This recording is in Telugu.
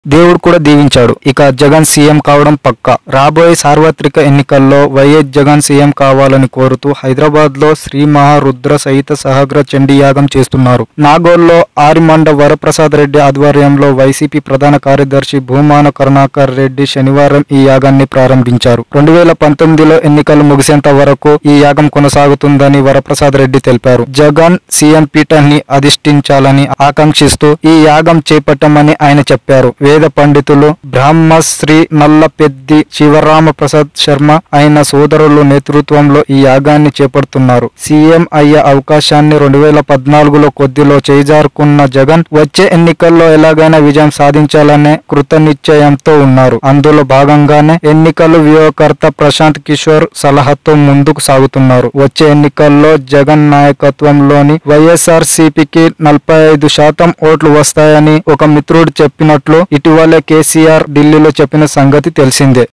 దేవుడు కూడా దీవించాడు ఇక జగన్ సీఎం కావడం పక్క రాబోయే సార్వత్రిక ఎన్నికల్లో వైఎస్ జగన్ సీఎం కావాలని కోరుతూ హైదరాబాద్ లో శ్రీ మహారుద్ర సహిత సహగ్ర చండీ యాగం చేస్తున్నారు నాగోల్లో ఆరిమండ వరప్రసాద్ రెడ్డి ఆధ్వర్యంలో వైసీపీ ప్రధాన కార్యదర్శి భూమాన కరుణాకర్ రెడ్డి శనివారం ఈ యాగాన్ని ప్రారంభించారు రెండు వేల పంతొమ్మిదిలో ఎన్నికలు ముగిసేంత వరకు ఈ యాగం కొనసాగుతుందని వరప్రసాద్ రెడ్డి తెలిపారు జగన్ సీఎం పీఠాన్ని అధిష్ఠించాలని ఆకాంక్షిస్తూ ఈ యాగం చేపట్టమని ఆయన చెప్పారు వేద పండితులు బ్రహ్మశ్రీ నల్లపెద్ది శివరామ ప్రసాద్ శర్మ ఆయన సోదరులు నేతృత్వంలో ఈ యాగాన్ని చేపడుతున్నారు సీఎం అయ్యే అవకాశాన్ని రెండు వేల పద్నాలుగులో కొద్దిలో చేజారుకున్న జగన్ వచ్చే ఎన్నికల్లో ఎలాగైనా విజయం సాధించాలనే కృతనిశ్చయంతో ఉన్నారు అందులో భాగంగానే ఎన్నికలు వ్యూహకర్త ప్రశాంత్ కిషోర్ సలహాతో ముందుకు సాగుతున్నారు వచ్చే ఎన్నికల్లో జగన్ నాయకత్వంలోని వైఎస్ఆర్ సిపికి నలభై ఐదు శాతం ఓట్లు వస్తాయని ఒక మిత్రుడు చెప్పినట్లు ఇటీవలే కేసీఆర్ ఢిల్లీలో చెప్పిన సంగతి తెలిసిందే